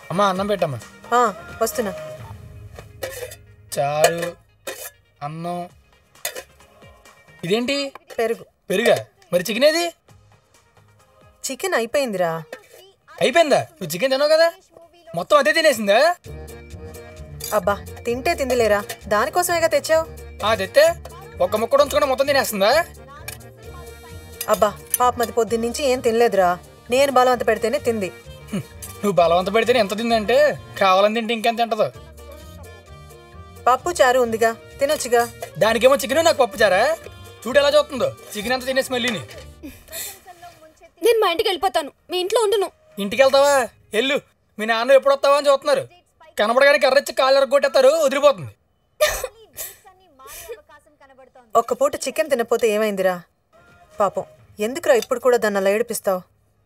అమ్మా అన్నం పెట్టమ్మా ఆ, వస్తున్నా చారు అన్నం ఇదేంటి పెరుగు పెరుగా మరి చికెన్ ఏది చికెన్ అయిపోయిందిరా అయిపోయిందా నువ్వు చికెన్ తిన్నావు కదా మొత్తం అదే తినేసిందా అబ్బా తింటే తిందిలేరా దానికోసమేగా తెచ్చావు ఆ తెస్తే ఒక్క ముక్క ఉంచకుండా మొత్తం తినేస్తుందా అబ్బా పాప మది పొద్దున్న నుంచి ఏం తినలేదురా నేను బలవంత పెడితేనే తింది హ్మ్. నువ్వు బలవంత పెడితేనే ఎంత తిందంటే కావాలని తింటే ఇంకెంత తింటదో పప్పు చారు ఉందిగా తినొచ్చుగా దానికేమో చికెన్ నాకు పప్పు చారా చూడు ఎలా చూస్తుందో చికెన్ అంతా తినేసి మళ్ళీని నేను మా ఇంటికి వెళ్ళిపోతాను మీ ఇంట్లో ఉండును ఇంటికి వెళ్తావా ఎల్లు మీ నాన్న ఎప్పుడు వస్తావా అని చూస్తున్నారు కనపడగానే కర్రెచ్చి కాళ్ళు ఎరగొట్టేస్తారు వదిలిపోతుంది ఒక్క పూట చికెన్ తినపోతే ఏమైందిరా పాపం ఎందుకురా ఇప్పుడు కూడా దాన్ని అలా ఏడిపిస్తావు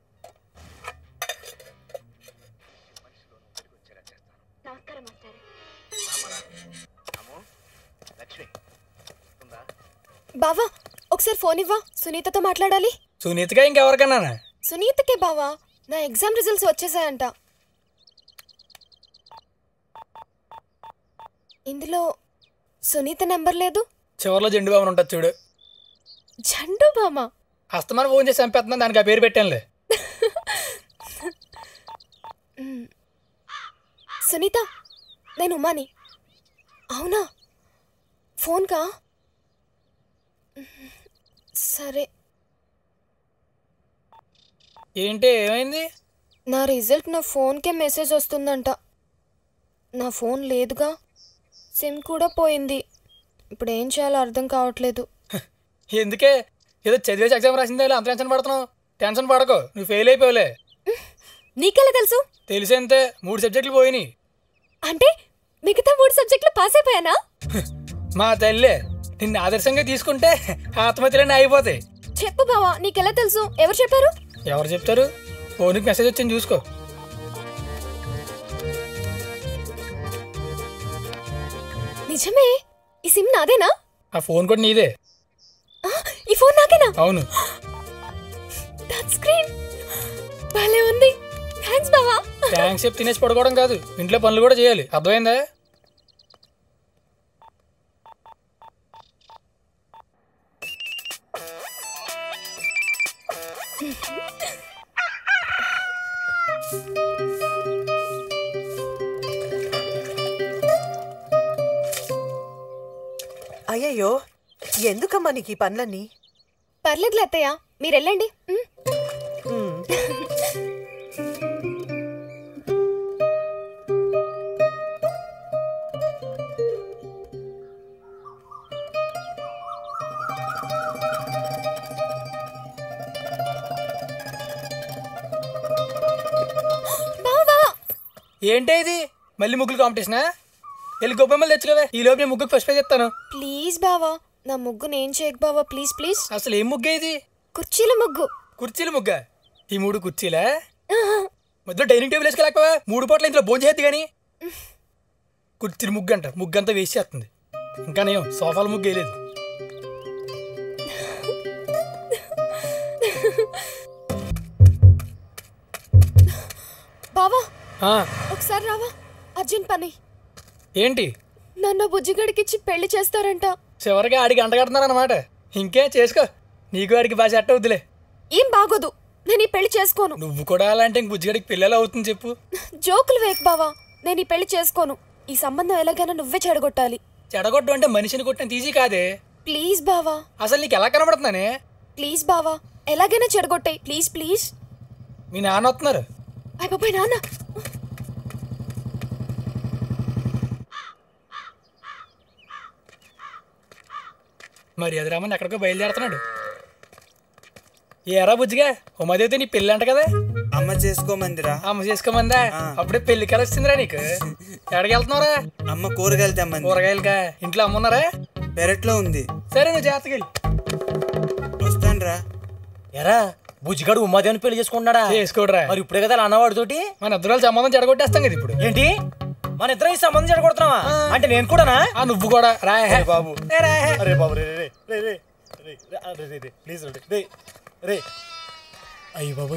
బావా ఒకసారి ఫోన్ ఇవ్వా సునీతతో మాట్లాడాలి సునీతగా ఇంకెవరికన్నా సునీతకే బావా నా ఎగ్జామ్ రిజల్ట్స్ వచ్చేసాయంట ఇందులో సునీత నెంబర్ లేదు చివరిలో జెండు బాబు ఉంటుంది చూడు జండు బామా అస్తమానం ఫోన్ చేసి చంపేస్తున్నా దానికి ఆ పేరు పెట్టానులే సునీత నేను ఉమాని అవునా ఫోన్ కా సరే ఏంటి ఏమైంది నా రిజల్ట్ నా ఫోన్కే మెసేజ్ వస్తుందంట నా ఫోన్ లేదుగా సిమ్ కూడా పోయింది ఇప్పుడు ఏం చేయాలో అర్థం కావట్లేదు ఎందుకే ఏదో చదివేసి ఎగ్జామ్ రాసిందే అంత టెన్షన్ పడుతున్నావు టెన్షన్ పడకు నువ్వు ఫెయిల్ అయిపోలే నీకెలా తెలుసు తెలిసేంతే మూడు సబ్జెక్టులు పోయినాయి అంటే మిగతా మూడు సబ్జెక్టులు పాస్ అయిపోయానా మా తల్లే నిన్ను ఆదర్శంగా తీసుకుంటే ఆత్మహత్యలన్నీ అయిపోతాయి చెప్పు బావా నీకెలా తెలుసు ఎవరు చెప్పారు ఎవరు చెప్తారు ఫోన్కి మెసేజ్ వచ్చింది చూసుకో నిజమే ఈ సిమ్ నాదేనా ఆ ఫోన్ కూడా నీదే ఆ, ఈ ఫోన్ నాకేనా అవును టచ్ స్క్రీన్ భలే ఉంది థ్యాంక్స్ బావా థ్యాంక్స్ చెప్పి తినేసి పడుకోవడం కాదు ఇంట్లో పనులు కూడా చేయాలి అర్థమైందా అయ్యయ్యో ఎందుకమ్మా నీకు ఈ పనులన్నీ పర్లేదులే అత్తయ్య మీరు వెళ్ళండి ఉమ్. ఉమ్, బావా ఏంటే ఇది మళ్ళీ ముగ్గులు కాంపిటీషనా వెళ్ళి గొప్పమ్మలు తెచ్చుకోవే ఈ లోపు నేను ముగ్గుకు ఫస్ట్ పేజ్ చెప్తాను ప్లీజ్ బావా నా ముగ్గు నేను చేయకు బావా ప్లీజ్ ప్లీజ్ అసలు ఏం ముగ్గే ఇది కుర్చీల ముగ్గు కుర్చీల ముగ్గ ఈ మూడు కుర్చీలా మధ్యలో డైనింగ్ టేబుల్ వేసుకెళ్ళకపోవా మూడు పూట్ల ఇంట్లో భోజనం చేద్ది కానీ కుర్చీల ముగ్గు అంట ముగ్గు అంతా వేసి చేస్తుంది ఇంకా నేను సోఫాల ముగ్గు వేయలేదు బావా ఆ, ఒకసారి రావా అర్జున్ పని ఏంటి నన్ను బుజ్జిగడికిచ్చి పెళ్లి చేస్తారంట చివరికి ఆడికి అంట కడుతున్నారన్నమాట ఇంకే చేసుకో నీకు ఆడికి బాగా సెట్ అవుద్దిలే ఏం బాగోదు నేను ఈ పెళ్లి చేసుకోను నువ్వు కూడా అలాంటి ఇంక బుజ్జిగడికి పిల్లలు అవుతుంది చెప్పు జోకులు వేక్ బావా నేను ఈ పెళ్లి చేసుకోను ఈ సంబంధం ఎలాగైనా నువ్వే చెడగొట్టాలి చెడగొట్టు అంటే మనిషిని కొట్టిన ఈజీ కాదే ప్లీజ్ బావా అసలు నీకు ఎలా కనబడుతున్నానే ప్లీజ్ బావా ఎలాగైనా చెడగొట్టాయి ప్లీజ్ ప్లీజ్ మీ నాన్న వస్తున్నారు అయ్య బాబాయ్ నాన్న మరి అది రామని ఎక్కడికో బయలుదేరుతున్నాడు ఏరా బుజ్జిగా ఉమాదేవితో నీ పెళ్ళి అంట కదా అమ్మ చేసుకోమందిరా అమ్మ చేసుకోమందా అప్పుడే పెళ్లి కల వచ్చిందిరా నీకు ఎక్కడికి వెళ్తున్నావురా అమ్మ కూరగాయలు తెమ్మంది కూరగాయలుగా ఇంట్లో అమ్మున్నారా పెరట్లో ఉంది సరే నువ్వు జాగ్రత్తగా వెళ్ళి వస్తానురా ఎరా బుజ్జిగాడు ఉమాదేవిని పెళ్లి చేసుకుంటున్నాడా చేసుకోడరా మరి ఇప్పుడే కదా అలా అన్నవాడితోటి మన ఇద్దరు సంబంధం చెడగొట్టేస్తాం కదా ఇప్పుడు ఏంటి మన ఇద్దరం ఈ సంబంధం చెడగొడుతున్నావా అంటే నేను కూడానా ఆ నువ్వు కూడా రా బాబు ఏ రా హే. అరే బాబు రే రే రే రే రే రే రే రే రే ప్లీజ్ రే రే రే అయ్యి బాబోయ్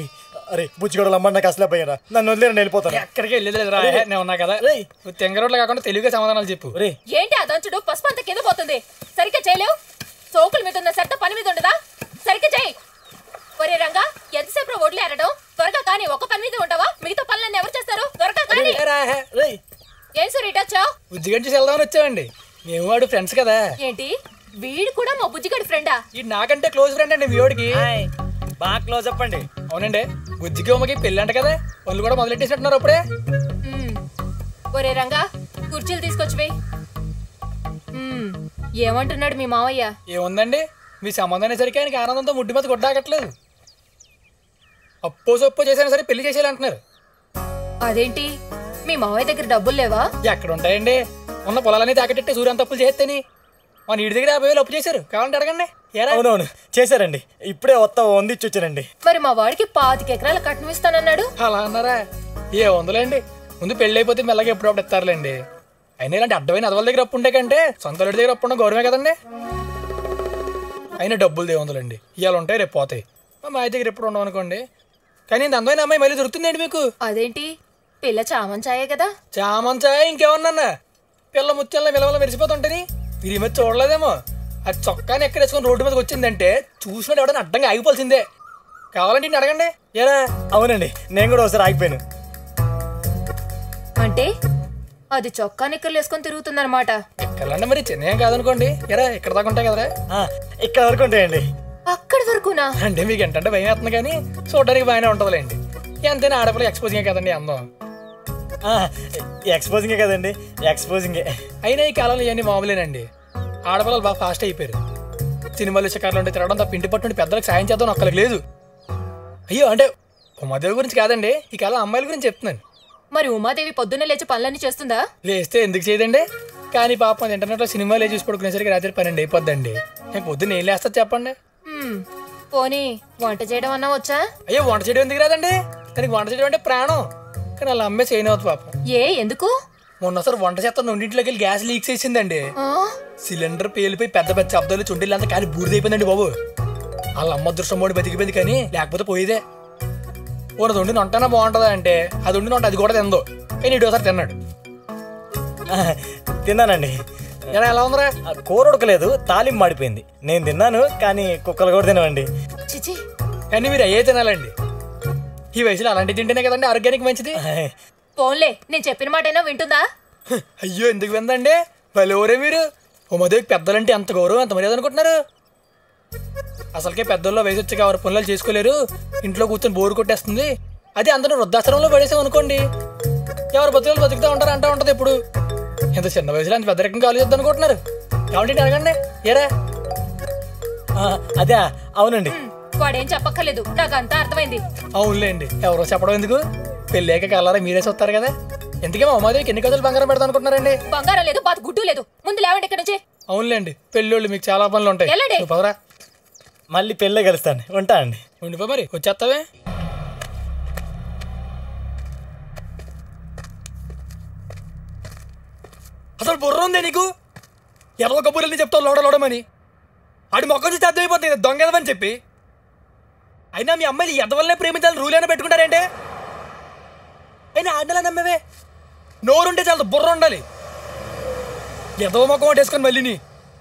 అరే బుచ్చిగడలు అమ్మ నాకు అసలే పోయారా నన్ను వదిలేరు నేను వెళ్ళిపోతాను ఎక్కడికి వెళ్ళేది లేదురా నేను ఉన్నా కదా నువ్వు తెంగరోడ్లు కాకుండా తెలుగుగా సమాధానాలు చెప్పు రే ఏంటి ఆ దంచుడు పసుపు అంత కింద పోతుంది సరిగ్గా చేయలేవు చౌకుల మీద ఉన్న సెట్ట పని మీద ఉండదా సరిగ్గా చేయి ఒరే రంగా ఎంతసేపు ఒడ్లు ఏరడం త్వరగా కానీ ఒక పని మీద ఉంటావా మిగతా పనులన్నీ ఎవరు చేస్తారు త్వరగా కానీ రే ఏం సార్ ఇటొచ్చావు ఉద్యోగం చేసి వెళ్దామని వచ్చామండి మేము వాడు ఫ్రెండ్స్ కదా ఏంటి వీడు కూడా మా బుజ్జిగడి ఫ్రెండా ఈ నాకంటే క్లోజ్ ఫ్రెండ్ అండి మీ వాడికి బాగా క్లోజ్ చెప్పండి అవునండి బుజ్జికి ఉమ్మకి పెళ్ళి అంట కదా వాళ్ళు కూడా మొదలెట్టేసినట్టున్నారు అప్పుడే ఒరే రంగా కుర్చీలు తీసుకొచ్చి వెయ్యి మ్మ్. ఏమంటున్నాడు మీ మావయ్య ఏముందండి మీ సంబంధం అనేసరికి ఆయనకి ఆనందంతో ముడ్డి మీద గుడ్డాకట్లేదు అప్పో సొప్పో చేసైనా సరే పెళ్లి చేసేయాలి అంటున్నారు అదేంటి మీ మావయ్య దగ్గర డబ్బులు లేవా ఎక్కడ ఉంటాయండి ఉన్న పొలాలన్నీ తాకట్టెట్టి సూర్యం తప్పులు చేస్తేని మా నీటి దగ్గర యాభై వేలు అప్పు చేశారు కావాలంటే అడగండి ఏరా అవునవును చేశారండి ఇప్పుడే వస్తా వందిచ్చి వచ్చానండి మరి మా వాడికి పాతిక ఎకరాల కట్నం ఇస్తానన్నాడు అలా అన్నారా ఏ వందలేండి ముందు పెళ్ళి అయిపోతే మెల్లగా ఎప్పుడప్పుడు ఇస్తారులేండి అయినా ఇలాంటి అడ్డమైన అదవాళ్ళ దగ్గర అప్పు ఉంటే కంటే సొంత వాళ్ళ దగ్గర అప్పు ఉండడం గౌరవమే కదండి అయినా డబ్బులు దేవందులండి ఇవాళ ఉంటాయి రేపు పోతాయి మా మాయ దగ్గర ఎప్పుడు ఉండవు అనుకోండి కానీ ఇంత అందమైన అమ్మాయి మళ్ళీ దొరుకుతుందండి మీకు అదేంటి పిల్ల చామంచాయే కదా చామంచాయ ఇంకేమన్నా పిల్ల ముత్యాల విలవల మెరిసిపోతుంటని మీరు ఈ మధ్య చూడలేదేమో ఆ చొక్కాని ఎక్కడ వేసుకొని రోడ్డు మీదకి వచ్చిందంటే చూసినట్టు ఎవడన్నా అడ్డంగా ఆగిపోవాల్సిందే కావాలంటే ఇన్ని అడగండి ఏరా అవునండి నేను కూడా ఒకసారి ఆగిపోయాను అంటే అది చొక్కా నిక్కర్లు వేసుకొని తిరుగుతుందన్నమాట ఎక్కడంటే మరి చిన్న కాదనుకోండి ఎరా ఇక్కడ దాకా ఉంటాయి కదరా ఆ, ఇక్కడ వరకు ఉంటాయండి అక్కడి వరకునా అంటే మీకు ఏంటంటే భయం వేస్తుంది కానీ చూడడానికి బాగానే ఉంటుందిలేండి ఎంతైనా ఆడపిల్ల ఎక్స్పోజింగ్ కదండి అందం ఆ, ఎక్స్పోజింగే కదండి ఎక్స్పోజింగే అయినా ఈ కాలంలో ఇవన్నీ మామూలేనండి ఆడపిల్లలు బాగా ఫాస్ట్ అయిపోయారు సినిమాలు షికార్లు ఉంటే తిరగడం తప్ప ఇంటి పట్టు నుండి పెద్దలకు సాయం చేద్దాం ఒక్కరికి లేదు అయ్యో అంటే ఉమాదేవి గురించి కాదండి ఈ కాలం అమ్మాయిల గురించి చెప్తున్నాను మరి ఉమాదేవి పొద్దున్నే లేచి పనులన్నీ చేస్తుందా లేస్తే ఎందుకు చేయదండి కానీ పాపం ఇంటర్నెట్లో సినిమాలు చూసి పడుకునేసరికి రాత్రి పన్నెండు అయిపోద్దండి నేను పొద్దున్న ఏం లేస్తా చెప్పండి హ్మ్, పోనీ వంట చేయడం అన్నా వచ్చా అయ్యో వంట చేయడం ఎందుకు రాదండి దానికి వంట చేయడం అంటే ప్రాణం కానీ అలా అమ్మే చేయను అవుతుంది పాపం ఏ ఎందుకు మొన్నసారి వంట చేస్తాను రెండింటిలోకి వెళ్ళి గ్యాస్ లీక్స్ వేసిందండి ఆ? సిలిండర్ పేలిపోయి పెద్ద పెద్ద శబ్దాలు చుండీలు అంతా కానీ బూడిదైపోయిందండి బాబు వాళ్ళ అమ్మ అదృష్టం మోడి బతికిపోయింది కానీ లేకపోతే పోయేదే ఓనది వండిన వంటనా బాగుంటుందా అంటే అది వండిన వంట అది కూడా తిందో కానీ ఇటు ఒకసారి తిన్నాడు ఆ, తిన్నానండి ఎలా ఎలా ఉందిరా ఆ, కూర ఉడకలేదు తాలింపు మాడిపోయింది నేను తిన్నాను కానీ కుక్కలు కూడా తినవండి చిచి కానీ మీరు అయ్యే తినాలండి ఈ వయసులో అలాంటివి తింటేనే కదండి ఆరోగ్యానికి మంచిది పోన్లే నేను చెప్పిన మాటైనా వింటుందా హ, అయ్యో ఎందుకు విందండి భలేవరే మీరు ఉమాదేవికి పెద్దలంటే ఎంత గౌరవం ఎంత మర్యాద అనుకుంటున్నారు అసలుకే పెద్దల్లో వయసు వచ్చి ఎవరు పనులు చేసుకోలేరు ఇంట్లో కూర్చొని బోరు కొట్టేస్తుంది అది అందరూ వృద్ధాశ్రమంలో పడేసాం అనుకోండి ఎవరు బతుకులు బతుకుతా ఉంటారు అంటా ఉంటది ఇప్పుడు ఎంత చిన్న వయసులో అంత పెద్ద రకంగా ఆలోచిద్దాం అనుకుంటున్నారు కాబట్టి అడగండి ఏరా ఆ, అదే అవునండి హ్మ్, వాడేం చెప్పక్కర్లేదు నాకంతా అర్థమైంది అవునులేండి ఎవరో చెప్పడం ఎందుకు పెళ్ళాక కలరా మీరే చూస్తారు కదా ఎందుకే మా ఉమాదేవికి ఎన్ని కథలు బంగారం పెడతా అనుకుంటున్నారండి బంగారం లేదు బాత్ గుడ్డు లేదు ముందు లేవండి ఇక్కడ నుంచి అవునులేండి పెళ్ళోళ్ళు మీకు చాలా పనులు ఉంటాయి వెళ్ళండి. నువ్వు పదరా మళ్ళీ పెళ్ళే కలుస్తాను ఉంటా అండి ఉండిపో మరి వచ్చేస్తావే అసలు బుర్ర ఉందే నీకు ఎవరో కబుర్లని చెప్తావు లోడ లోడమని ఆడి మొక్క చూసి అర్థమైపోతుంది ఇది దొంగ ఎదవని చెప్పి అయినా మీ అమ్మాయిలు ఎదవల్లనే ప్రేమించాలని రూల్ అయినా పెట్టుకుంటారేంటే అయినా ఆడలా నమ్మవే నోరుంటే చాలా బుర్ర ఉండాలి ఎదవ మొక్క వేసుకొని మళ్ళీ నీ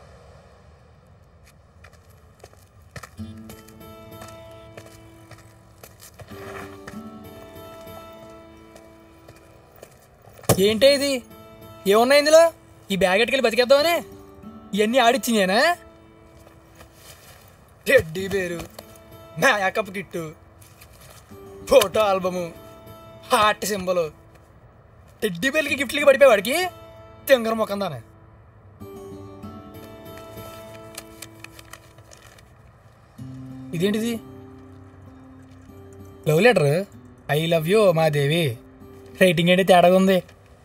ఏంటే ఇది ఏమున్నాయి ఇందులో ఈ బ్యాగ్ ఎట్టుకెళ్ళి బతికేద్దామనే ఇవన్నీ ఆడిచ్చినేనా టెడ్డీ పేరు makeup kit photo album heart symbol teddy బేర్లకి గిఫ్ట్లకి పడిపోయేవాడికి తింగర ముఖం దానే ఇదేంటిది love letter I love you మా దేవి రైటింగ్ ఏంటి తేడాగా ఉంది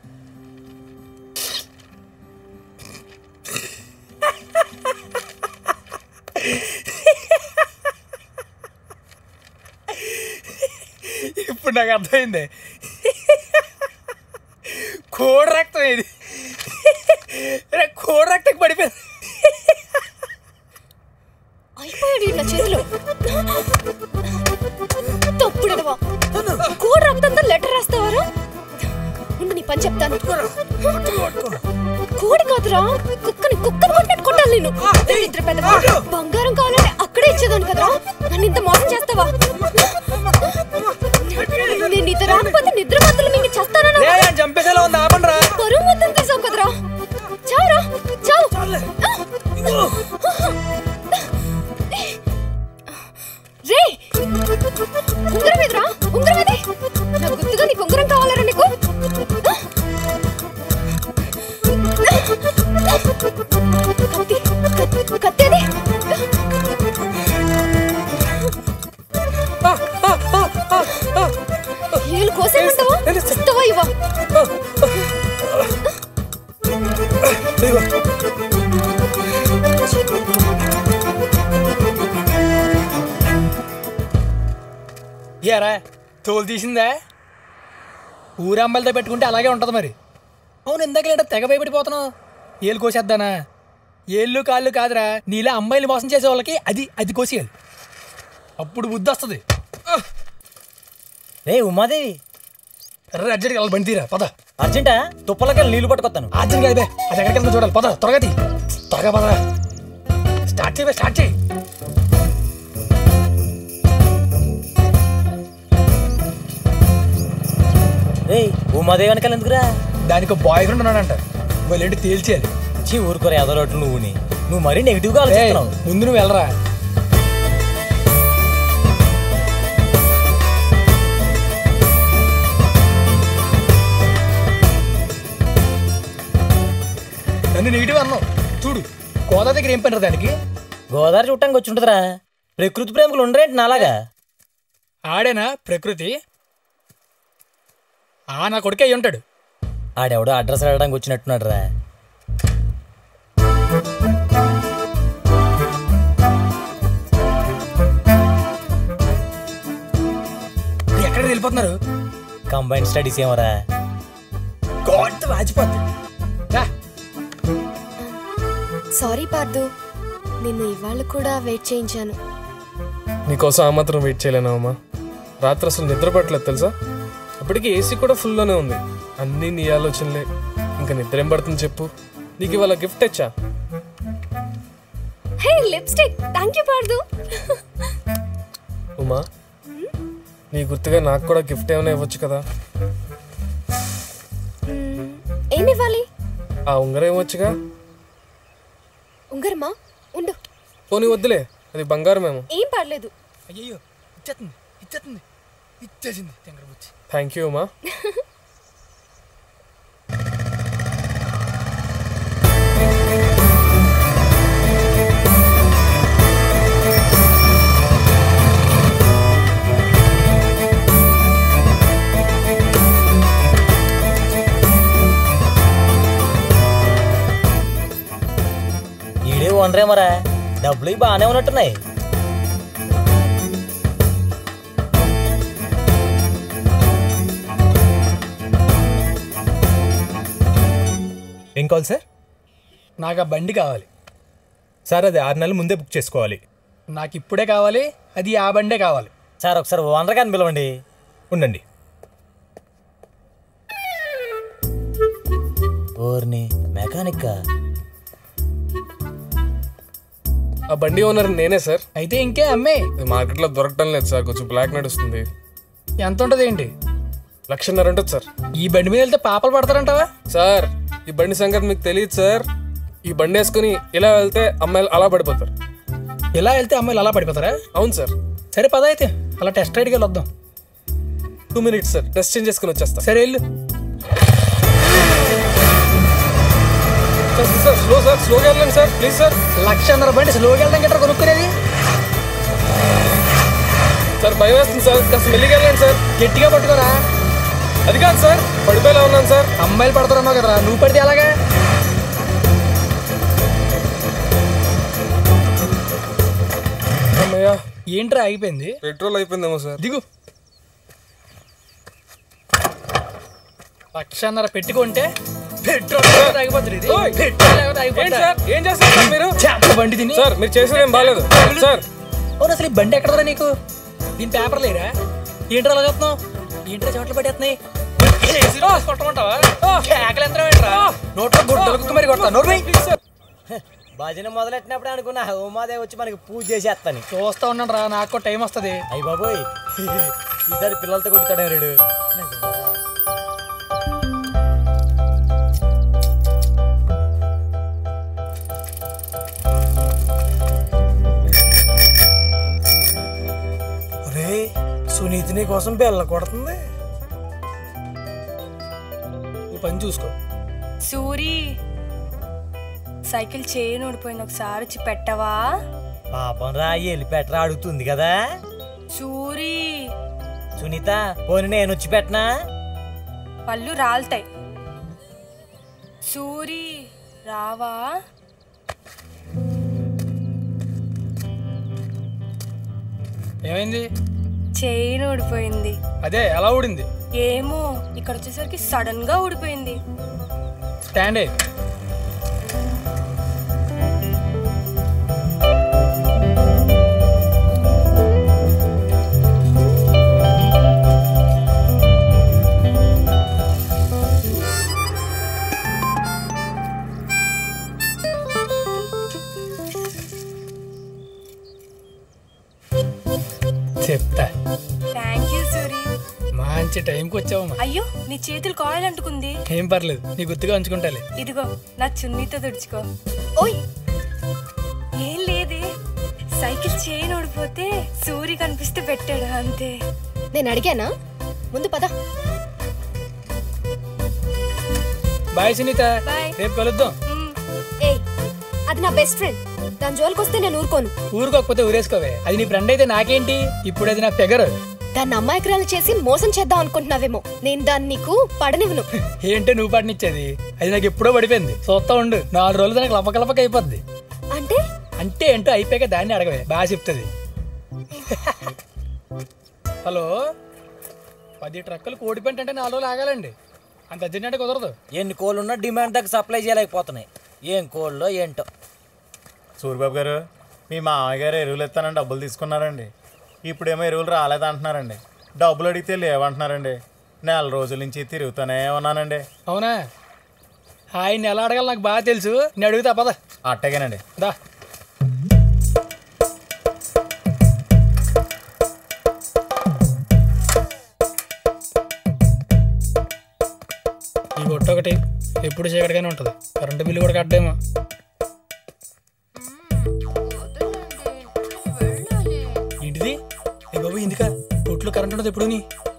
ఇప్పుడు నాకు అర్థమైంది కోడి రక్తం ఇది రే, కోడి రక్తం పడిపోయింది అయిపోయాడు ఇట్లా చేతిలో తప్పుడవా కోడి రక్తంతో లెటర్ రాస్తావారా ఉండు నీ పని చెప్తాను కోడి కాదురా కుక్కని కుక్కని కొట్టినట్టు కొట్టాలి నేను దరిద్ర పెదవా. బంగారం కావాలంటే అక్కడే ఇచ్చేదాను కదరా నన్ను ఇంత మోసం చేస్తావా నేను నీతో రాకపోతే నిద్ర మత్తులు మీకు చేస్తానన్నా చంపేసేలా ఉంది ఆపండ్రా పరువు మొత్తం తీసావు కదరా చావురా చావు రే ఉంగరం ఎదురా ఉంగరం ఏది నా గుర్తుగా నీకు ఉంగరం కావాలరా నీకు కత్తి కత్తి- కత్తి అది ఏళ్ళు కోసేమంటావా ఇస్తావా ఇవ్వ ఏరా తోలు తీసిందా ఊరమ్మలతో పెట్టుకుంటే అలాగే ఉంటుంది మరి అవును ఇందాక తెగ భయపడిపోతున్నావు ఏళ్ళు కోసేద్దానా ఏళ్ళు కాళ్ళు కాదురా నీలా అమ్మాయిలు మోసం చేసే వాళ్ళకి అది అది కోసేయాలి అప్పుడు బుద్ధి వస్తుంది రే ఉమాదేవి అర్జెంట్గా వెళ్ళి బండి తీరా పద అర్జెంటా తుప్పలకెళ్ళి నీళ్లు పట్టుకొస్తాను అర్జెంట్ కాదు బే అది ఎక్కడికి వెళ్తుందో చూడాలి పద త్వరగా తీ త్వరగా పద స్టార్ట్ చేయి బే, స్టార్ట్ చేయి రే ఉమాదేవి వెనకాల ఎందుకురా దానికి బాయ్ ఫ్రెండ్ ఉన్నాడంట వాళ్ళు ఏంటి తేల్చేయాలి చీ ఊరుకోరా ఎదరోట్లు నువ్వుని నువ్వు మరీ నెగిటివ్ గా ఏయ్, ఆలోచిస్తున్నావు ముందు నువ్వు వెళ్ళరా నన్ను నెగిటివ్ అన్నావు చూడు గోదా దగ్గర ఏం పని దానికి గోదావరి చూడటానికి వచ్చి ఉంటుందిరా ప్రకృతి ప్రేమికులు ఉండరేంటి నాలాగా ఆడేనా ప్రకృతి ఆ నా కొడుకే అయి ఉంటాడు ఆడెవడో అడ్రస్ అడగడానికి వచ్చినట్టున్నాడు రా ఎక్కడ వెళ్ళిపోతున్నారు కంబైన్ స్టడీస్ ఏమరా గోడ వాచిపోద్ది రా. సారీ పార్దు నిన్ను ఇవాళ కూడా వెయిట్ చేయించాను నీకోసం ఆ మాత్రం వెయిట్ చేయలేనావమ్మా రాత్రి అసలు నిద్ర పట్టలేదు తెలుసా అప్పటికి ఏసీ కూడా ఫుల్లోనే ఉంది అన్నీ నీ ఆలోచనలే ఇంకా నిద్ర ఏం పడుతుంది చెప్పు నీకు ఇవాళ గిఫ్ట్ ఇచ్చా hey lipstick thank you Pardhu Uma నీ గుర్తుగా నాకు కూడా గిఫ్ట్ ఏమైనా ఇవ్వచ్చు కదా ఏమి ఇవ్వాలి ఆ ఉంగరం ఇవ్వచ్చుగా ఉంగరమా ఉండు పోనీ వద్దులే అది బంగారమేమో ఏం పర్లేదు అయ్యయ్యో ఇచ్చేస్తుంది ఇచ్చేస్తుంది ఇచ్చేసింది తెంగరబుచ్చి థ్యాంక్ యూ ఉమా ఈడే ఓనరేమరా డబ్బులు ఇవి బాగానే ఉన్నట్టున్నాయి ఏం కావాలి సార్ నాకు ఆ బండి కావాలి సార్ అది ఆరు నెలల ముందే బుక్ చేసుకోవాలి నాకు ఇప్పుడే కావాలి అది ఆ బండే కావాలి సార్ ఒకసారి ఓనర్ గారిని పిలవండి ఉండండి ఓర్ని మెకానిక్ ఆ బండి ఓనర్ నేనే సార్ అయితే ఇంకే అమ్మే ఇది మార్కెట్లో దొరకటం లేదు సార్ కొంచెం బ్లాక్ నడుస్తుంది ఎంత ఉంటుంది ఏంటి లక్షన్నర ఉంటుంది సార్ ఈ బండి మీద వెళ్తే పాపలు పడతారంటావా సార్ ఈ బండి సంగతి మీకు తెలియదు సార్ ఈ బండి వేసుకుని ఇలా వెళ్తే అమ్మాయిలు అలా పడిపోతారు ఇలా వెళ్తే అమ్మాయిలు అలా పడిపోతారా అవును సార్ సరే పద అయితే అలా టెస్ట్ రైడ్కి వెళ్ళొద్దాం two minutes sir dress change చేసుకుని వచ్చేస్తా సరే వెళ్ళు సార్ సార్ స్లో సార్ స్లోగా వెళ్ళండి సార్ ప్లీజ్ సార్ లక్షన్నర బండి స్లోగా వెళ్ళడం గట్రా కొనుక్కునేది సార్ భయం వేస్తుంది సార్ కాస్త మెల్లిగా వెళ్ళండి సార్ గట్టిగా పట్టుకోరా అది కాదు సార్ పడిపోయేలా ఉన్నాను సార్ అమ్మాయిలు పడుతున్నావు కదరా నువ్వు పడితే ఎలాగా అమ్మయ్యా ఏంట్రా ఆగిపోయింది పెట్రోల్ అయిపోయిందేమో సార్ దిగు లక్షన్నర పెట్టుకుంటే పెట్రోల్ లేకపోతే ఆగిపోతుంది ఇది. ఓయ్. పెట్రోల్ లేకపోతే ఏంటి ఆగిపోతుందా? సార్ ఏం చేస్తారు సార్ మీరు చేపల బండి తిని సార్ మీరు చేసేది ఏం బాగాలేదు సార్ అవును అసలు ఈ బండి ఎక్కడరా నీకు దీని పేపర్ లేరా ఏంట్రా అలా చెప్తున్నావు ఏంట్రా చోట్ల పట్టేస్తున్నాయి కొట్టమంటావా కేకలు ఎంత ఏంట్రా నోట్లో గుడ్డలకు మరి కొడతా నోరు మూయ్. భజన మొదలెట్టినప్పుడు అనుకున్నా ఉమాదేవి వచ్చి మనకి పూజ చేసేస్తాను చూస్తా ఉన్నాను రా నాకు కూడా టైం వస్తుంది అయ్యి బాబోయ్ ఈసారి పిల్లలతో కొడుతాడు రేడు రే సునీతి నీ కోసం బెల్ల కొడుతుంది నువ్వు పని చూసుకో సూరి సైకిల్ చేయను ఊడిపోయింది ఒకసారి వచ్చి పెట్టవా పాపం రా ఎలిపెట్రా అడుగుతుంది కదా సూరి సునీత పోనీ నేను వచ్చి పెట్టనా పళ్ళు రాలుతాయి సూరి రావా ఏమైంది చైన్ ఊడిపోయింది అదే ఎలా ఊడింది ఏమో ఇక్కడ వచ్చేసరికి సడన్ గా ఊడిపోయింది స్టాండ్ అయ్యి చెప్తా థ్యాంక్ యూ సూరి మంచి టైంకి వచ్చావమ్మా అయ్యో నీ చేతులు కాయలు అంటుకుంది ఏం పర్లేదు నీ గుర్తుగా ఉంచుకుంటాలే ఇదిగో నా చున్నీతో తుడుచుకో ఓయ్ ఏం లేదే సైకిల్ చైన్ ఊడిపోతే సూరి కనిపిస్తే పెట్టాడు అంతే నేను అడిగానా ముందు పద బాయ్ సునీత Bye. రేపు కలుద్దాం మ్, ఏయ్ అది నా బెస్ట్ ఫ్రెండ్ దాని జోలికి వస్తే నేను ఊరుకోను ఊరుకోకపోతే ఊరేసుకోవే అది నీ ఫ్రెండ్ అయితే నాకేంటి ఇప్పుడు అది నా ఫిగర్ దాన్ని అమ్మాయికురాలు చేసి మోసం చేద్దాం అనుకుంటున్నావేమో నేను దాన్ని నీకు పడనివ్వను ఏంటో నువ్వు పాటనిచ్చేది అది నాకు ఎప్పుడో పడిపోయింది చూస్తా ఉండు నాలుగు రోజులు దానికి లపకలపక అయిపోద్ది అంటే అంటే ఏంటో అయిపోయాక దాన్ని అడగవే బాగా చెప్తుంది హలో పది ట్రక్కులు కోడి పెంట అంటే నాలుగు రోజులు ఆగాలండి అంత అర్జెంట్ అంటే కుదరదు ఎన్ని కోళ్ళు ఉన్నా డిమాండ్ దగ్గర సప్లై చేయలేకపోతున్నాయి ఏం కోళ్ళో ఏంటో సూర్యబాబు గారు మీ మామయ్య గారు ఎరువులు ఇస్తానని డబ్బులు తీసుకున్నారండి ఇప్పుడేమో ఎరువులు రాలేదంటున్నారండి డబ్బులు అడిగితే లేవంటున్నారండి నెల రోజుల నుంచి తిరుగుతూనే ఉన్నానండి అవునా ఆయన ఎలా అడగాలి నాకు బాగా తెలుసు నేను అడుగుతా పద అట్టగేనండి దా ఈ బొట్టు ఒకటి ఎప్పుడు చీకటిగానే ఉంటుంది కరెంటు బిల్లు కూడా కట్టేమో ఏంటిది ఏ బాబు ఎందుక బొట్లు కరెంట్ ఉండదు ఎప్పుడు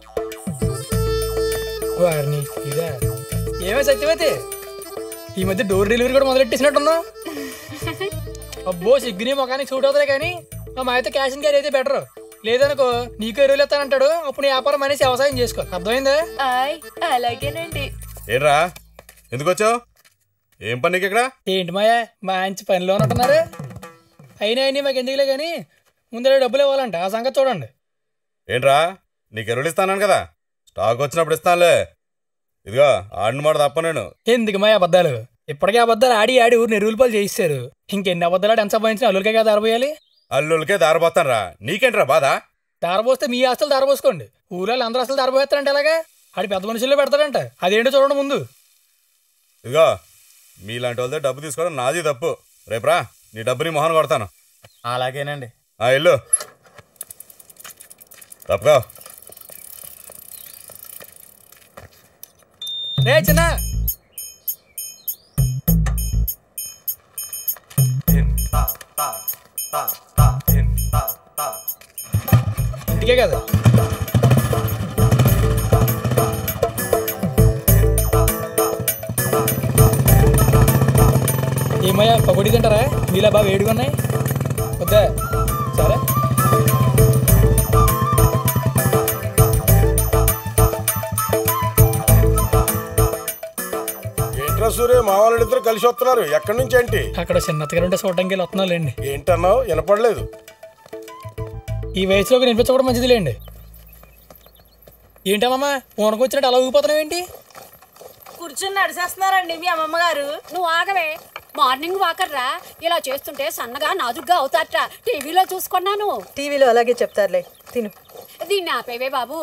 వారిని ఇదా ఏమే సత్యమైతే ఈ మధ్య డోర్ డెలివరీ కూడా మొదలెట్టేసినట్టున్నా అబ్బో సిగ్గుని మొఖానికి సూట్ అవుతుంది కానీ మా మాయతో క్యాష్ అండ్ క్యారీ అయితే బెటర్ లేదనుకో నీకు ఎరువులు ఇస్తానంటాడు అప్పుడు నీ వ్యాపారం అనేసి వ్యవసాయం చేసుకో అర్థమైందా ఆయ్ అలాగేనండి ఏంట్రా ఎందుకు వచ్చావు ఏం పని నీకు ఇక్కడ ఏంటి మాయా మంచి పనిలో ఉంటున్నారు అయినా అయినా మాకు ఎందుకులే కానీ ముందర డబ్బులు ఇవ్వాలంట ఆ సంగతి చూడండి ఏంట్రా నీకు ఎరువులు ఇస్తాను కదా స్టాక్ వచ్చినప్పుడు ఇస్తానులే ఇదిగో ఆడిన మాట తప్ప నేను ఎందుకు మాయ అబద్ధాలు ఇప్పటికే అబద్ధాలు ఆడి ఆడి ఊరిని ఎరువులు పాలు చేయిస్తారు ఇంకెన్ని అబద్ధాలు ఆడి ఎంత సంపాదించిన అల్లులకే కదా దారపోయాలి అల్లులకే దారపోతాను రా నీకేంట్రా బాధ దారపోస్తే మీ ఆస్తులు దారపోసుకోండి ఊళ్ళో అందరూ అసలు దారపోతారంటే ఎలాగా ఆడి పెద్ద మనుషుల్లో పెడతాడంట అదేంటో చూడండి ముందు ఇదిగో మీలాంటి వాళ్ళతో డబ్బు తీసుకోవడం నాది తప్పు రేపురా నీ డబ్బుని మొహన్ కొడతాను అలాగేనండి ఆ ఇల్లు తప్పుకో రే చిన్న ఇంటికే కదా ఏమయ్యా పకోడీ తింటారా మీలా బాగా వేడిగా ఉన్నాయి వద్దా సరే ఏంట్రా సూర్య మా వాళ్ళిద్దరు కలిసి వస్తున్నారు ఎక్కడి నుంచి ఏంటి అక్కడ చిన్నతగా ఉంటే చూడటానికి వెళ్ళి వస్తున్నాం లేండి ఏంటన్నావు వినపడలేదు ఈ వయసులోకి వినిపించకూడదు మంచిది లేండి ఏంటమ్మా వచ్చినట్టు అలా ఊగిపోతున్నావు ఏంటి కూర్చుని నడిచేస్తున్నారండి మీ అమ్మమ్మ గారు నువ్వు ఆగవే మార్నింగ్ వాకర్ రా ఇలా చేస్తుంటే సన్నగా నాజుగ్గా అవుతారట టీవీలో చూసుకున్నాను టీవీలో అలాగే చెప్తారులే తిను దీన్ని ఆపేవే బాబు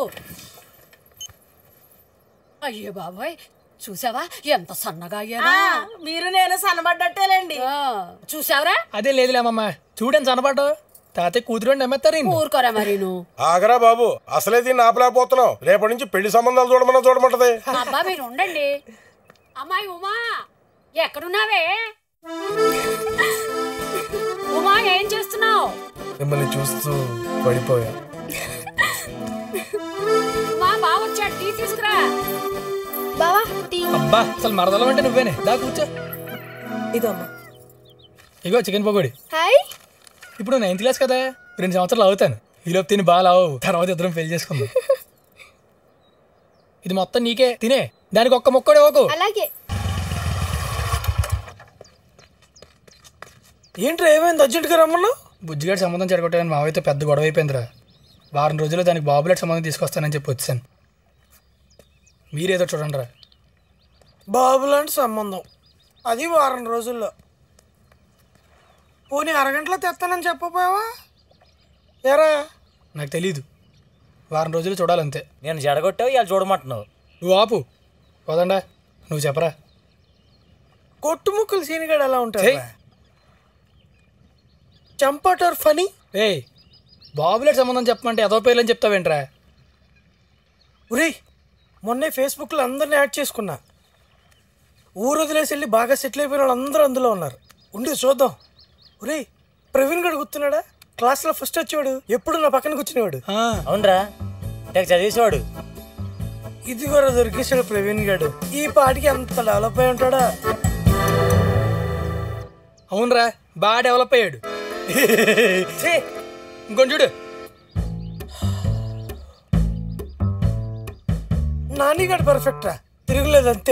అయ్యో బాబోయ్ చూసావా ఎంత సన్నగా అయ్యానా మీరు నేను సన్నబడ్డట్టేలేండి చూసావరా అదే లేదులే అమ్మమ్మ చూడని సనపాటు తాతయ్య కూతురు నమ్మేస్తారు ఊరుకోరా మరి నువ్వు ఆగరా బాబు అసలే దీన్ని ఆపలేకపోతున్నావు రేపటి నుంచి పెళ్లి సంబంధాలు చూడమన్నా చూడమంటది అబ్బా మీరు ఉండండి అమ్మాయి ఉమా ఎక్కడున్నావే ఉమా ఏం చేస్తున్నావు మిమ్మల్ని చూస్తూ పడిపోయా మా బావ వచ్చాడు టీ తీసుకురా బావా టీ అబ్బా అసలు మరదలం అంటే నువ్వేనే దా కూర్చో ఇదో అమ్మా ఇగో చికెన్ పకోడి హాయ్ ఇప్పుడు నైన్త్ క్లాస్ కదా రెండు సంవత్సరాలు అవుతాను ఈలోపు తిని బాగా లావు తర్వాత ఇద్దరం పెళ్లి చేసుకుందాం ఇది మొత్తం నీకే తినే దానికి ఒక్క మొక్కడే ఓకు అలాగే ఏంట్రా ఏమైంది అర్జెంట్గా రమ్మన్నా బుజ్జిగాడి సంబంధం చెడగొట్టాలని మావైతే పెద్ద గొడవ అయిపోయిందిరా వారం రోజుల్లో దానికి బాబులాట్ సంబంధం తీసుకొస్తానని చెప్పి వచ్చాను మీరేదో చూడండి రా బాబులాంటి సంబంధం అది వారం రోజుల్లో పోనీ అరగంటలో తెస్తానని చెప్పపోయావా ఎరా నాకు తెలీదు వారం రోజులు చూడాలంతే నేను జడగొట్టావు ఇవాళ చూడమంటున్నావు నువ్వు ఆపు పోదండా నువ్వు చెప్పరా కొట్టు ముక్కలు సీనిగాడు ఎలా ఉంటాడు ఛీ. చంపటర్ ఫనీ ఏయ్ బాబులాట్ సంబంధం చెప్పమంటే ఏదో పేర్లు అని చెప్తావేంట్రా ఒరేయ్ మొన్నే ఫేస్బుక్లో అందరిని యాడ్ చేసుకున్నా ఊరు వదిలేసి వెళ్ళి బాగా సెటిల్ అయిపోయిన వాళ్ళు అందరూ అందులో ఉన్నారు ఉండి చూద్దాం ఒరేయ్ ప్రవీణ్ గడు గుర్తున్నాడా క్లాస్లో ఫస్ట్ వచ్చేవాడు ఎప్పుడు నా పక్కన కూర్చునేవాడు అవునరా తెగ చదివేసేవాడు ఇది కూడా దొరికేశాడు ప్రవీణ్ గడు ఈ పాటికి అంత డెవలప్ అయి ఉంటాడా అవునరా బాగా డెవలప్ అయ్యాడు ఛీ, ఇంకొంచెం చూడు నానిగాడు పర్ఫెక్ట్ రా తిరగలేదు అంతే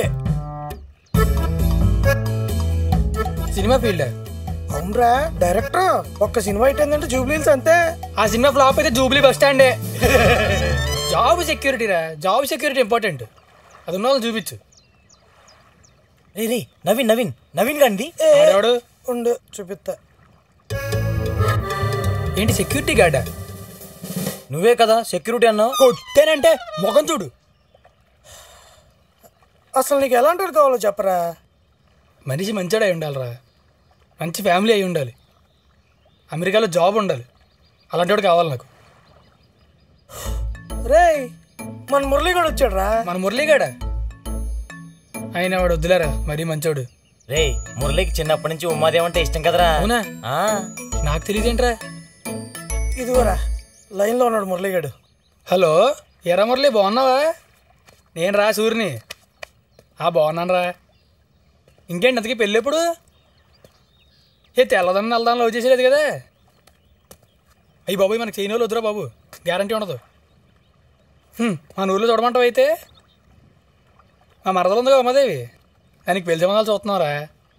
సినిమా ఫీల్డ్ అవునరా డైరెక్టర్ ఒక్క సినిమా అయిపోయిందంటే జూబ్లీల్స్ అంతే ఆ సినిమా ఫ్లాప్ అయితే జూబ్లీ బస్ స్టాండే జాబ్ సెక్యూరిటీ రా జాబ్ సెక్యూరిటీ ఇంపార్టెంట్ అది ఉన్న వాళ్ళు చూపించు రే రే నవీన్ నవీన్ నవీన్ గాంధీ ఆడెవడు ఉండు చూపిస్తా ఏంటి సెక్యూరిటీ గార్డా నువ్వే కదా సెక్యూరిటీ అన్నావు కొట్టేనంటే ముఖం చూడు అసలు నీకు ఎలాంటి వాడు కావాలో చెప్పరా మనిషి మంచోడు అయి ఉండాలిరా మంచి ఫ్యామిలీ అయి ఉండాలి అమెరికాలో జాబ్ ఉండాలి అలాంటి వాడు కావాలి నాకు రేయ్ మన మురళీ కూడా వచ్చాడు రా మన మురళీగాడ ఆయన వాడు వద్దులేరా మరీ మంచోడు రే మురళికి చిన్నప్పటి నుంచి ఉమాదేవ్ అంటే ఇష్టం కదరా అవునా ఆ, నాకు తెలియదేంట్రా ఇదిగోరా లైన్లో ఉన్నాడు మురళీగాడు హలో ఎరా మురళి బాగున్నావా నేను రా సూర్యుని ఆ బాగున్నాను రా ఇంకేంటి అంతకీ పెళ్ళి ఎప్పుడు ఏ తెల్లదని నల్లదాని లవ్ చేసేలేదు కదా అయ్యి బాబు మనకి చేయని వాళ్ళు వద్దురా బాబు గ్యారంటీ ఉండదు హ్మ్, మన ఊర్లో చూడమంటావు అయితే మా మరదలు ఉందిగా ఉమాదేవి దానికి పెళ్లి సంబంధాలు చూస్తున్నావురా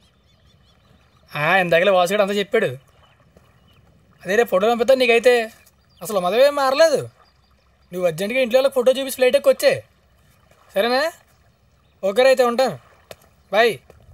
ఇందాకలే వాసుగాడు అంతా చెప్పాడు అదే రేపు ఫోటో పంపిస్తాను నీకైతే అసలు మదవేం మారలేదు నువ్వు అర్జెంట్గా ఇంట్లో వాళ్ళకి ఫోటో చూపించి ఫ్లైట్ ఎక్కి వచ్చే సరేనా ఓకే అయితే ఉంటాను బాయ్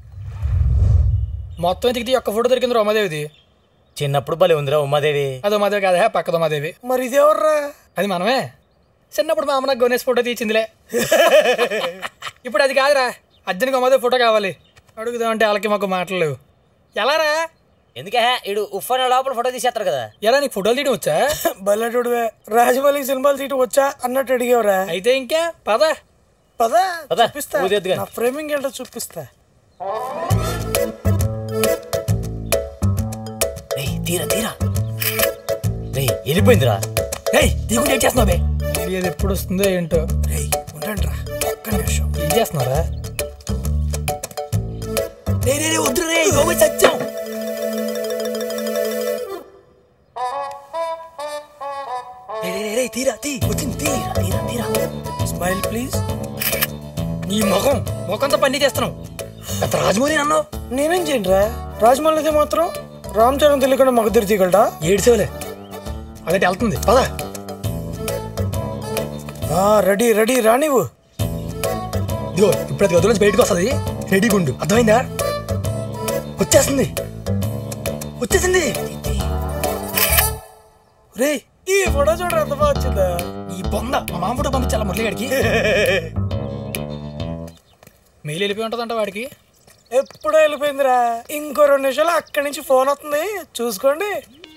మొత్తం ఎతికితే ఒక్క ఫోటో దొరికింది ఉమాదేవిది చిన్నప్పుడు భలే ఉందిరా ఉమాదేవి అది ఉమాదేవి కాదా పక్కద ఉమాదేవి మరి ఇదెవర్రా అది మనమే చిన్నప్పుడు మా అమ్మ నాకు గణేష్ ఫోటో తీసిందిలే ఇప్పుడు అది కాదురా అర్జెంట్గా ఉమాదేవి ఫోటో కావాలి అడుగుదామంటే వాళ్ళకి మాకు మాటలు లేవు ఎలారా ఎందుకే ఇడు ఉఫ్ అనే లోపల ఫోటో తీసేస్తారు కదా ఎలా నీకు ఫోటోలు తీయడం వచ్చా బల్లెటుడువే రాజమౌళి సినిమాలు తీయటం వచ్చా అన్నట్టు అడిగేవరా అయితే ఇంకా పద పదా పద, చూపిస్తా ఊదేద్దు గాని. నా ఫ్రేమింగ్ ఏంటో చూపిస్తా రే తీరా తీరా రే వెళ్ళిపోయిందిరా ఏయ్ దిగుంటే ఏం చేస్తున్నావు బే తెలియదు ఎప్పుడు వస్తుందో ఏంటో రేయ్ ఉండండి రా ఒక్క నిమిషం ఏం చేస్తున్నారా రే రే రే వద్దు రే బాబోయ్ సత్యం రే రే, రే రే తీరా తీ వచ్చింది తీరా తీరా తీరా స్మైల్ ప్లీజ్ నీ ముఖం ముఖంతో పని చేస్తున్నావు పెద్ద రాజమౌళి అన్నావు నేనేం చేయండి రా రాజమౌళి అయితే మాత్రం రామ్ చరణ్ తెలియకుండా మగధీర తీగలడా ఏడ్చేవలే అదే వెళ్తుంది పద రెడీ రెడీ రా నీవు ఇదిగో ఇప్పుడు అది గదిలోంచి బయటకు వస్తుంది రెడీగా ఉండు అర్థమైందా వచ్చేస్తుంది వచ్చేసింది రే ఈ ఫోటో చూడరా ఎంత బాగా వచ్చిందా ఈ బొంద మా మామ ఫోటో పంపించాలా మురళిగాడికి మెయిల్ వెళ్ళిపోయి ఉంటుందంట వాడికి ఎప్పుడో వెళ్ళిపోయిందిరా ఇంకో రెండు నిమిషాలు అక్కడి నుంచి ఫోన్ వస్తుంది చూసుకోండి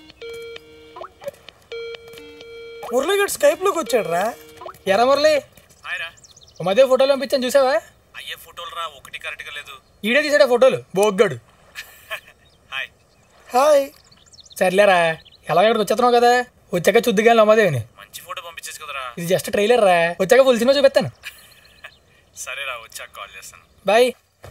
మురళిగడ్ స్కైప్ లోకి వచ్చాడు రా ఎరా మురళి ఓ మధ్య ఫోటోలు పంపించాను చూసావా అయ్యే ఫోటోలు రా ఒకటి కరెక్ట్గా లేదు ఈడే తీసాడా ఫోటోలు బోగ్గాడు హాయ్ సర్లేరా ఎలా ఇక్కడ వచ్చేస్తున్నావు కదా వచ్చాక చూద్దుగా అమ్మదేవిని మంచి ఫోటో పంపించేసి కదరా ఇది జస్ట్ ట్రైలర్ రా వచ్చాక ఫుల్ సినిమా చూపిస్తాను సరేరా వచ్చాక కాల్ చేస్తాను బాయ్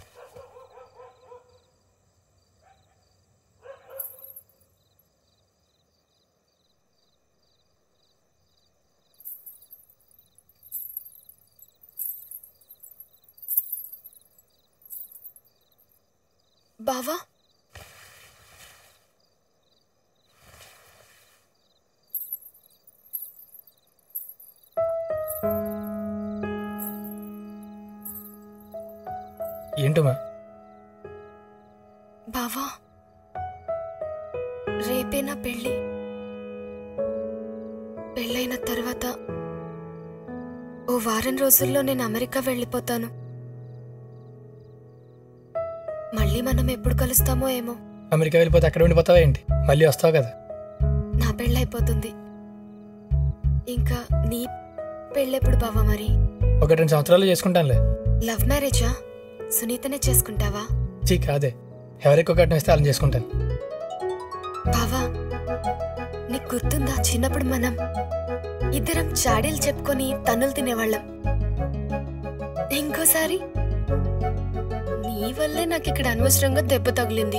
బావా ఏంటమ్మా బావా రేపే నా పెళ్ళి పెళ్ళైన తర్వాత ఓ వారం రోజుల్లో నేను అమెరికా వెళ్ళిపోతాను మళ్ళీ మనం ఎప్పుడు కలుస్తామో ఏమో అమెరికా వెళ్ళిపోతే అక్కడ ఉండిపోతావా ఏంటి మళ్ళీ వస్తావు కదా నా పెళ్ళైపోతుంది ఇంకా నీ పెళ్ళెప్పుడు బావా మరి ఒక రెండు సంవత్సరాలు చేసుకుంటానులే లవ్ మ్యారేజా సునీతనే చేసుకుంటావా చీ కాదే ఎవరికి ఒక ఇస్తే అలా చేసుకుంటాను బావా నీకు గుర్తుందా చిన్నప్పుడు మనం ఇద్దరం చాడీలు చెప్పుకొని తన్నులు తినేవాళ్ళం ఇంకోసారి నీ వల్లే నాకు ఇక్కడ అనవసరంగా దెబ్బ తగిలింది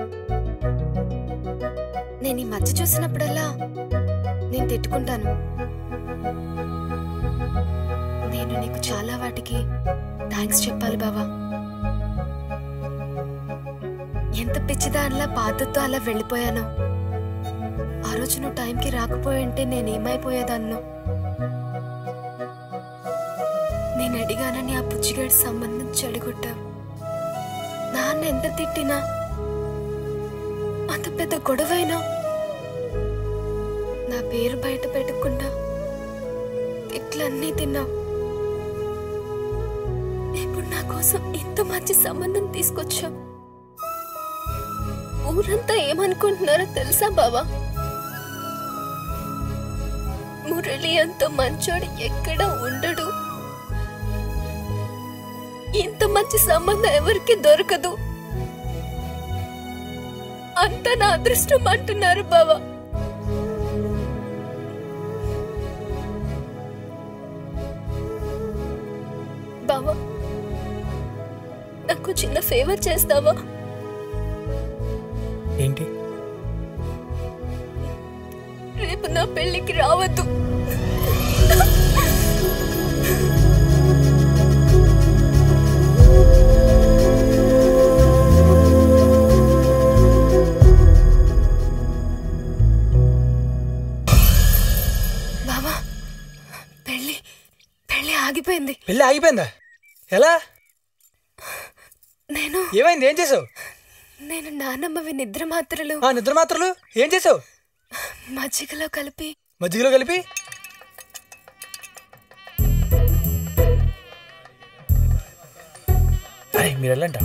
నేను ఈ మధ్య చూసినప్పుడల్లా నేను తిట్టుకుంటాను నేను నీకు చాలా వాటికి థ్యాంక్స్ చెప్పాలి బావా ఎంత పిచ్చిదానిలా బాధతో అలా వెళ్ళిపోయానో ఆ రోజు నువ్వు టైంకి రాకపోయింటే నేనేమైపోయేదాన్నో నేను అడిగానని ఆ పుచ్చిగాడి సంబంధం చెడగొట్టావు నాన్న ఎంత తిట్టినా అంత పెద్ద గొడవైనా నా పేరు బయట పెట్టకుండా ఇట్లన్నీ తిన్నావు ఇప్పుడు నా కోసం ఇంత మంచి సంబంధం తీసుకొచ్చావు ఊరంతా ఏమనుకుంటున్నారో తెలుసా బావా మురళి అంత మంచోడు ఎక్కడ ఉండడు ఇంత మంచి సంబంధం ఎవరికి దొరకదు అంత నా అదృష్టం అంటున్నారు బావా బావా నాకు చిన్న ఫేవర్ చేస్తావా ఏంటి రేపు నా పెళ్ళికి రావద్దు బావా పెళ్ళి పెళ్ళి ఆగిపోయింది పెళ్ళి ఆగిపోయిందా ఎలా నేను ఏమైంది ఏం చేసావు నేను నానమ్మవి నిద్ర మాత్రలు ఆ నిద్ర మాత్రలు ఏం చేసావు మజ్జిగలో కలిపి మజ్జిగలో కలిపి అరే మీరు వెళ్ళంట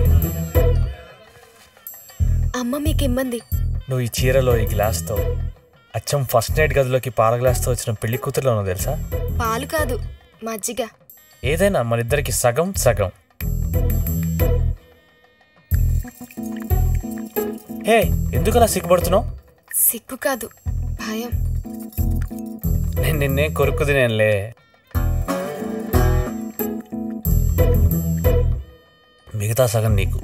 అమ్మ మీకు ఇమ్మంది నువ్వు ఈ చీరలో ఈ గ్లాస్తో అచ్చం ఫస్ట్ నైట్ గదిలోకి పాల గ్లాస్తో వచ్చిన పెళ్లి కూతురులో ఉన్నావు తెలుసా పాలు కాదు మజ్జిగ ఏదైనా మన ఇద్దరికి సగం సగం హే ఎందుకు అలా సిగ్గుపడుతున్నావు సిగ్గు కాదు భయం నేను నిన్నే కొరుకు తినేనులే మిగతా సగం నీకు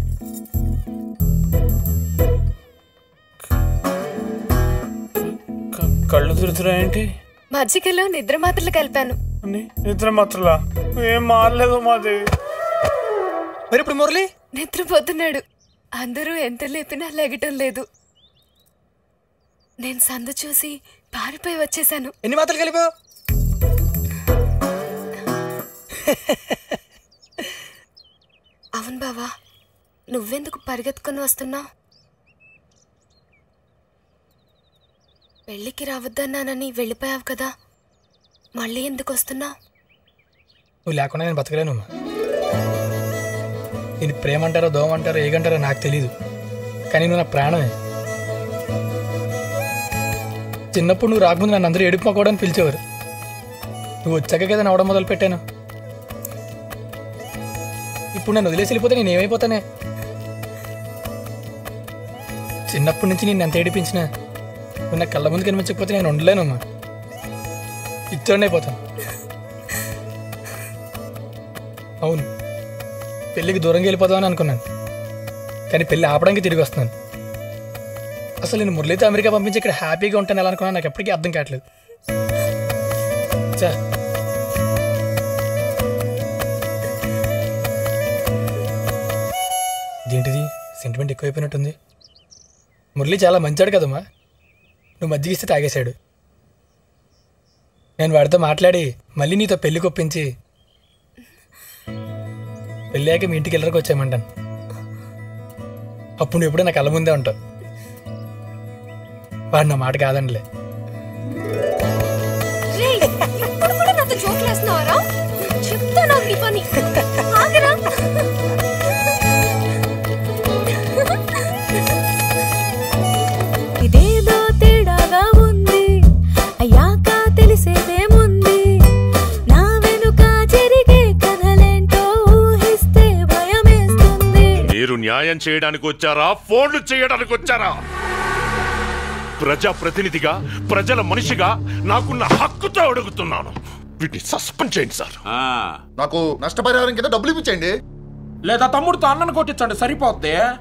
క- కళ్ళు తిరుగుతున్నాయేంటి మజ్జిగలో నిద్ర మాత్రలు కలిపాను నిద్ర మాత్రలా ఏం మారలేదు మాది మరి ఇప్పుడు మురళి నిద్రపోతున్నాడు అందరూ ఎంత లేపినా లెగటం లేదు నేను సందు చూసి పారిపోయి వచ్చేసాను ఎన్ని మాత్రలు కలిపావు అవును బావా నువ్వెందుకు పరిగెత్తుకొని వస్తున్నావు పెళ్ళికి రావద్దన్నానని వెళ్ళిపోయావు కదా మళ్ళీ ఎందుకు వస్తున్నావు నువ్వు లేకుండా నేను బతకలేను అమ్మా నేను ప్రేమ అంటారో దోమ అంటారో ఏగంటారో నాకు తెలీదు కానీ నువ్వు నా ప్రాణమే చిన్నప్పుడు నువ్వు రాకముందు నన్ను అందరూ ఎడుపు మకోవడానికి పిలిచేవారు నువ్వు వచ్చాక కదా నవ్వడం మొదలు పెట్టాను ఇప్పుడు నన్ను వదిలేసి వెళ్ళిపోతే నేను ఏమైపోతానే చిన్నప్పటి నుంచి నేను ఎంత ఏడిపించినా నువ్వు నా కళ్ళ ముందు కనిపించకపోతే నేను ఉండలేనమ్మా ఇచ్చోండి అయిపోతాను అవును పెళ్ళికి దూరంగా వెళ్ళిపోదామని అనుకున్నాను కానీ పెళ్ళి ఆపడానికి తిరిగి వస్తున్నాను అసలు నేను మురళితో అమెరికా పంపించి ఇక్కడ హ్యాపీగా ఉంటాను ఎలా అనుకున్నాను నాకు ఎప్పటికీ అర్థం కావట్లేదు చా ఏంటిది సెంటిమెంట్ ఎక్కువైపోయినట్టుంది మురళి చాలా మంచాడు కదమ్మా నువ్వు మజ్జిగ ఇస్తే తాగేశాడు నేను వాడితో మాట్లాడి మళ్ళీ నీతో పెళ్లి కొప్పించి పెళ్ళాక మీ ఇంటికి వెళ్ళరకు వచ్చామంటాను అప్పుడు నువ్వు ఎప్పుడూ నా కళ్ళ ముందే ఉంటావు వాడు నా మాట కాదండిలే రేయ్, ఇప్పుడు కూడా నాతో జోకులు వేస్తున్నావారా చెప్తాను నీ పని ఆగరా ఇదేదో తేడాగా ఉంది అయ్యాక తెలిసేదేముంది నా వెనుక జరిగే కథలేంటో ఊహిస్తే భయమేస్తుంది మీరు న్యాయం చేయడానికి వచ్చారా ఫోన్లు చేయడానికి వచ్చారా ప్రజా ప్రతినిధిగా ప్రజల మనిషిగా నాకున్న హక్కుతో అడుగుతున్నాను వీటిని సస్పెండ్ చేయండి సార్ నాకు నష్టపరిహారం కింద డబ్బులు ఇప్పించండి లేదా తమ్ముడితో అన్నను కొట్టించండి సరిపోద్ది